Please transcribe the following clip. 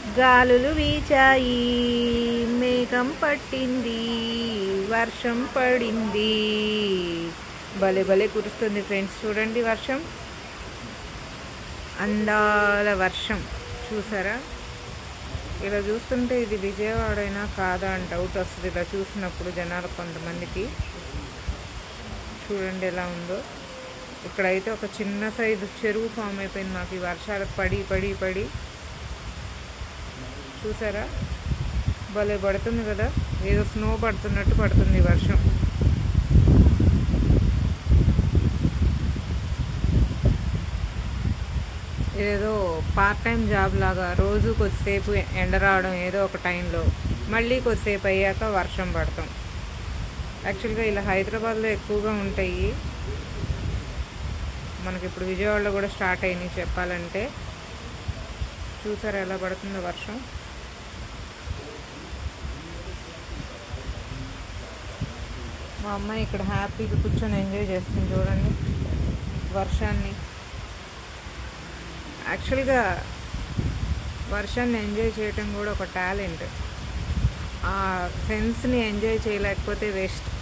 గాలులు వీచాయి మేఘం పట్టింది వర్షం పడింది భలే భలే కురుస్తుంది ఫ్రెండ్స్ చూడండి వర్షం అందాల వర్షం చూసారా ఇలా చూస్తుంటే ఇది విజయవాడ అయినా కాదా అని డౌట్ వస్తుంది ఇలా చూసినప్పుడు జనాలు కొంతమందికి చూడండి ఎలా ఉందో ఇక్కడైతే ఒక చిన్న సైజు చెరువు ఫామ్ అయిపోయింది మాకు ఈ వర్షాలకు పడి పడి పడి చూసారా భలే పడుతుంది కదా ఏదో స్నో పడుతున్నట్టు పడుతుంది ఈ వర్షం ఏదో పార్ట్ టైం జాబ్ లాగా రోజు కొద్దిసేపు ఎండ రావడం ఏదో ఒక టైంలో మళ్ళీ కొద్దిసేపు అయ్యాక వర్షం పడతాం యాక్చువల్గా ఇలా హైదరాబాద్లో ఎక్కువగా ఉంటాయి మనకి ఇప్పుడు విజయవాడలో కూడా స్టార్ట్ అయినాయి చెప్పాలంటే చూసారా ఎలా పడుతుందో వర్షం మా అమ్మాయి ఇక్కడ హ్యాపీగా కూర్చొని ఎంజాయ్ చేస్తుంది చూడండి వర్షాన్ని యాక్చువల్గా వర్షాన్ని ఎంజాయ్ చేయటం కూడా ఒక టాలెంట్ ఆ సెన్స్ని ఎంజాయ్ చేయలేకపోతే వేస్ట్